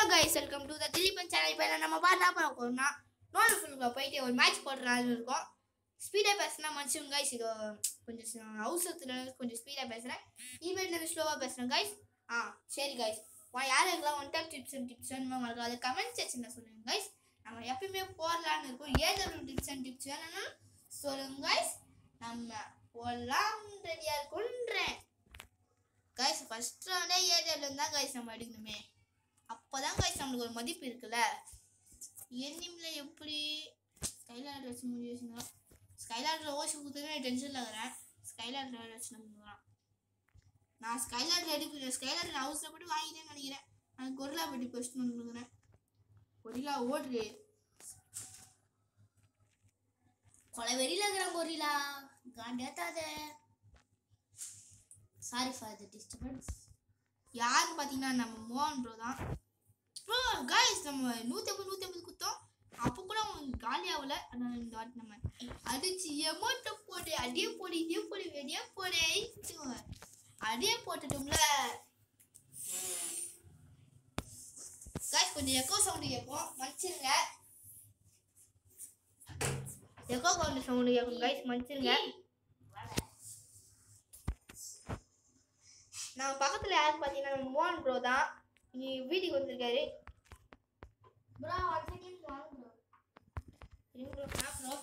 Guys welcome to the Dileepan channel இப்போ நம்ம பார்த்து என்ன பண்ண போறோம்னா நோட் ஃபுல்லுக்கு போயிட்டு ஒரு மேட்ச் போடுறாங்க இருக்கோம் ஸ்பீடாக பேசினா மனுஷன் கைஸ் இது கொஞ்சம் அவசரத்தில் கொஞ்சம் ஸ்பீடாக பேசுகிறேன் இனிமேல் ஸ்லோவாக பேசுகிறேன் கைஸ் ஆ சரி கைஸ் யாருக்கெல்லாம் one time tips and tips வேணுமோ உங்களுக்கு அதை கமெண்ட் செக்ஷனில் சொல்லுங்கள் கைஸ் நம்ம எப்பயுமே போடலான்னு இருக்கோம் ஏதோ டிப்ஸ் அண்ட் டிப்ஸ் வேணும்னா சொல்லுங்க கைஸ் நம்ம போடலாம் ரெடியாக இருக்குன்றேன் கைஸ் ஃபர்ஸ்ட் ரவுண்டே ஏரியாவில் தான் கைஸ் நம்ம எடுக்கணுமே அப்போதான் கைஸ் நம்மளுக்கு ஒரு மதிப்பு இருக்குல்ல எண்ணிமில் எப்படி ஸ்கைலாண்டர் வச்சு முடிவு வச்சுருந்தா ஸ்கைலாண்டர் ஓசி கொடுத்தது டென்ஷனில் இருக்கிறேன் ஸ்கைலாண்டர் வச்சு நம்ம நான் ஸ்கைலாண்டர் எடுக்கிறேன் ஸ்கைலாண்டர் அவசரப்பட்டு வாங்கிட்டேன்னு நினைக்கிறேன் நான் கொரிலா பெட்டி ஃபஸ்ட் வந்துருக்கிறேன் கொரிலா ஓடுறு கொலை வெறியில் இருக்கிறேன் கொரிலா காண்டேத்தாத சாரி ஃபார் த டிஸ்டர்பன்ஸ் யாருன்னு பார்த்தீங்கன்னா நம்ம மோகன் ப்ரோ தான் ப்ரோ கைஸ் நம்ம நூற்றி ஐம்பது நூற்றி ஐம்பது குத்தோம் அப்போ கூட அவங்க காலி ஆகல ஆனால் இந்த வாட்டி நம்ம அடிச்சு எமோட்டை போட்டு அடியே போடு இதே போடு வெடியே போடு அடியே போட்டுட்டோம்ல கைஸ் கொஞ்சம் எக்கோ சவுண்டு கேட்போம் மன்னிச்சிருங்க எக்கோ சவுண்டு சவுண்டு கேட்கும் கைஸ் மன்னிச்சிருங்க நம்ம பக்கத்தில் யாருன்னு பார்த்தீங்கன்னா நம்ம மோகன் ப்ரோ தான் நீ வீட்டுக்கு வந்திருக்காரு ப்ரோ ஒன் செகண்ட் வாங்க ப்ரோ இருங்க ப்ரோ ஆ ப்ரோ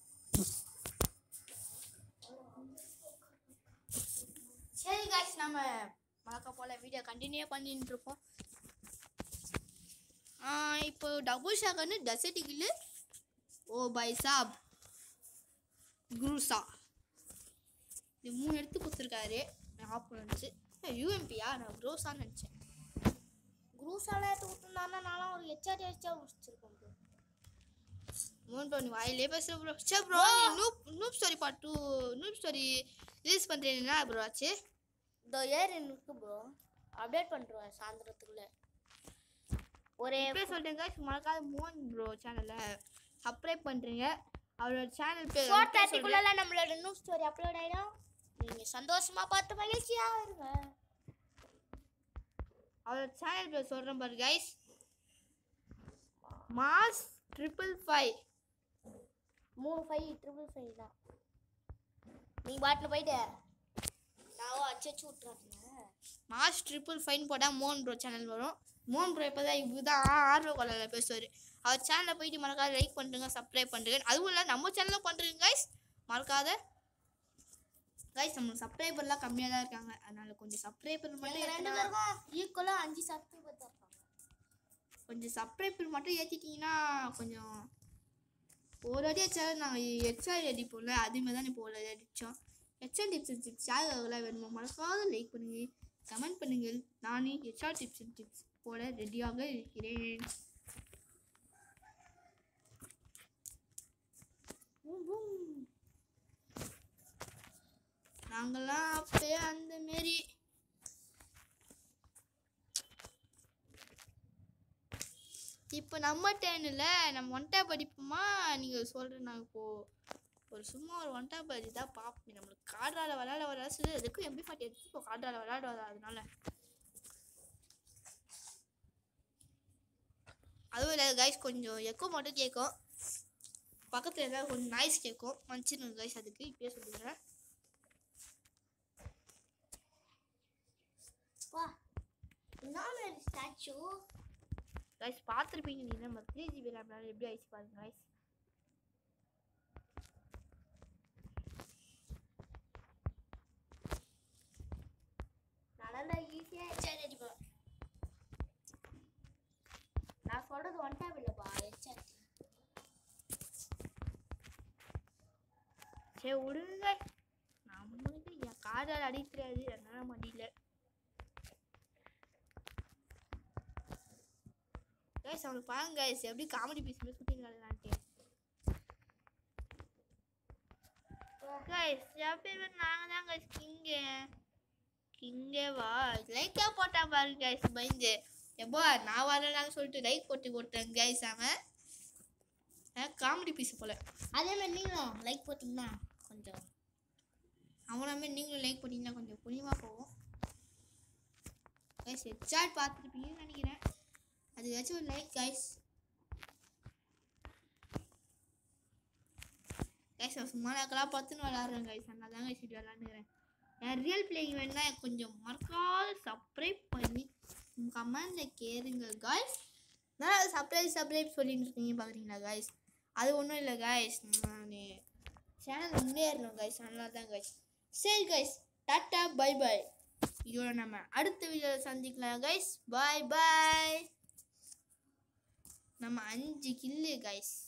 சரி காய்ஸ் நம்ம வழக்கம் போல் வீடியோ கண்டினியூ பண்ணிட்டு இருப்போம் ஆ, இப்போ டபுள் ஷாகன்னு டசட்டிக்கில் ஓ பை சாப் குருசா இது மூணு எடுத்து கொடுத்துருக்காரு ஆப்போனன்ஸு யூஎம்பியா நான் குரோஸான்னு நினச்சேன் குரூஸால எடுத்து விட்டுருந்தாருன்னா நானும் ஒரு ஹெச்ஆர் ஹெச்ஆர் முடிச்சிருக்கேன் ப்ரோ மூணு ப்ரோ நீ வாயிலே பேசுகிற ப்ரோ சே ப்ரோ நீ noob noob story part two noob story release பண்ணுறீங்கன்னா ப்ரோ ஆச்சு இந்த ஏர் இருக்கு ப்ரோ அப்டேட் பண்ணுறேன் சாயந்தரத்துக்குள்ள ஒரே இப்போ சொல்லிட்டேங்க மறக்காத மோகன் ப்ரோ சேனலில் சப்ஸ்கிரைப் பண்ணுறீங்க அவரோட சேனல் பேர் ஃபோர் தேர்ட்டிக்குள்ள நம்மளோட நியூ ஸ்டோரி அப்லோட் ஆயிடும் நீங்க சந்தோஷமா பார்த்து மகிழ்ச்சியா இருங்க அவரோட சேனல் பேர் சொல்கிறேன் பாரு கைஸ் மாஸ் ட்ரிபிள் ஃபைவ் மூணு ஃபைவ் ட்ரிபிள் ஃபைவ் தான் நீங்க பாட்டில் போயிட்டு நான் அச்சு அச்சு விட்டுறாங்க மாஸ் ட்ரிபிள் ஃபைன் போட்டால் மோகன் ப்ரோ சேனல் வரும் மோகன் ப்ரோ இப்போ தான் இப்போ தான் ஆர்வ கொலையில் பேசுவார் அவர் சேனலில் போயிட்டு மறக்காத லைக் பண்ணுறேங்க சப்ஸ்கிரைப் பண்ணுறேங்க அதுவும் இல்லை நம்ம சேனலில் பண்ணுறேங்க கைஸ் மறக்காத கைஸ் நம்மளுக்கு சப்ஸ்கிரைபர்லாம் கம்மியாக தான் இருக்காங்க அதனால கொஞ்சம் சப்ஸ்கிரைபர் மட்டும் எங்க ரெண்டு ஏத்துனா- பேருக்கும் ஈக்குவலா அஞ்சு சப்ஸ்கிரைபர் தான் இருக்காங்க கொஞ்சம் சப்ஸ்கிரைபர் மட்டும் ஏற்றிட்டிங்கன்னா கொஞ்சம் ஒரு அடி அடிச்சாலும் நாங்கள் ஹெச்ஆர் அடிப்போம்ல அதேமாதிரி தான் இப்போ ஒரு அடி அடித்தோம் ஹெச்ஆர் டிப்ஸ் அண்ட் டிப்ஸ் யாருக்காகலாம் வேணுமோ மறக்காத லைக் பண்ணுங்கள் கமெண்ட் பண்ணுங்கள் நானே ஹெச்ஆர் டிப்ஸ் அண்ட் டிப்ஸ் போட ரெடியாக இருக்கிறேன் பூம், பூம். நாங்கெல்லாம் அப்பயே அந்த மாரி இப்போ நம்ம டேனில் நம்ம ஒன் டேப் அடிப்போமா நீங்கள் சொல்கிற நான் இப்போது ஒரு சும்மா ஒரு ஒன் டேப் அடி தான் பார்ப்போம் நம்மளுக்கு கார்டால விளையாட வராது எதுக்கும் எம்பி ஃபார்ட்டி எடுத்து இப்போ கார்டால விளையாட வராது அதனால அதுவும் இல்லை கைஸ் கொஞ்சம் எக்கோ மட்டும் கேட்கும் பக்கத்தில் ஏதாவது கொஞ்சம் நாய்ஸ் கேட்கும் மன்னிச்சிருங்க கைஸ் அதுக்கு இப்பயே சொல்லிடுறேன் வா என்ன ஸ்டாச்சு கைஸ் பார்த்துருப்பீங்க நீங்கள் நம்ம த்ரீ ஜிபி ரேம்னால எப்படி ஆயிடுச்சு பாருங்க கைஸ் நல்லா ஈஸியா ஹெச்ஆர் அடிப்பேன் நான் சொல்றது ஒன் டைம் இல்லப்பா ஹெச்ஆர் சரி விடுங்க நம்மளுக்கு என் காதால் அடி தெரியாது அதனால மடியில கைஸ் அவனுக்கு பாருங்க கைஸ் எப்படி காமெடி பீஸ் மாதிரி சுட்டிங்களான்ட்டு கைஸ் எப்பயுமே நாங்கள் தான் கைஸ் கிங்கு கிங்கே வா லைக்கா போட்டா பாருங்க கைஸ் பயந்து எப்போ நான் வரலான்னு சொல்லிட்டு லைக் போட்டு கொடுத்தேன் கைஸ் அவன் காமெடி பீஸ் போல அதே மாதிரி நீங்களும் லைக் போட்டிங்கன்னா கொஞ்சம் அவனாமே நீங்களும் லைக் பண்ணிங்கன்னா கொஞ்சம் புண்ணியமாக போகும் கைஸ் ஹெச்ஆர் பார்த்துருப்பீங்கன்னு நினைக்கிறேன் அது அதுக்காச்சும் ஒரு லைக் கைஸ் கைஸ் சும்மா நாக்கெல்லாம் பத்துன்னு விளாட்றேன் கைஸ் அதனால தான் கைஸ் வீடியோ விளாண்டுக்கிறேன் என் ரியல் பிளேயிங் வேணும்னா கொஞ்சம் மறக்காத சப்ஸ்கிரைப் பண்ணி கமெண்டில் கேளுங்க காய்ஸ் நான் சப்ரைஸ் சப்ரைப் சொல்லிட்டு இருக்கீங்க பார்க்குறீங்களா காய்ஸ் அது ஒன்றும் இல்லை காய்ஸ் நான் சேனல் முன்னேறணும் காய்ஸ் அதனால தான் காய்ஸ் சரி காய்ஸ் டாட்டா பை பை இதோட நம்ம அடுத்த வீடியோவில் சந்திக்கலாம் கைஸ் பாய் பாய் நம்ம அஞ்சு கில்லு கைஸ்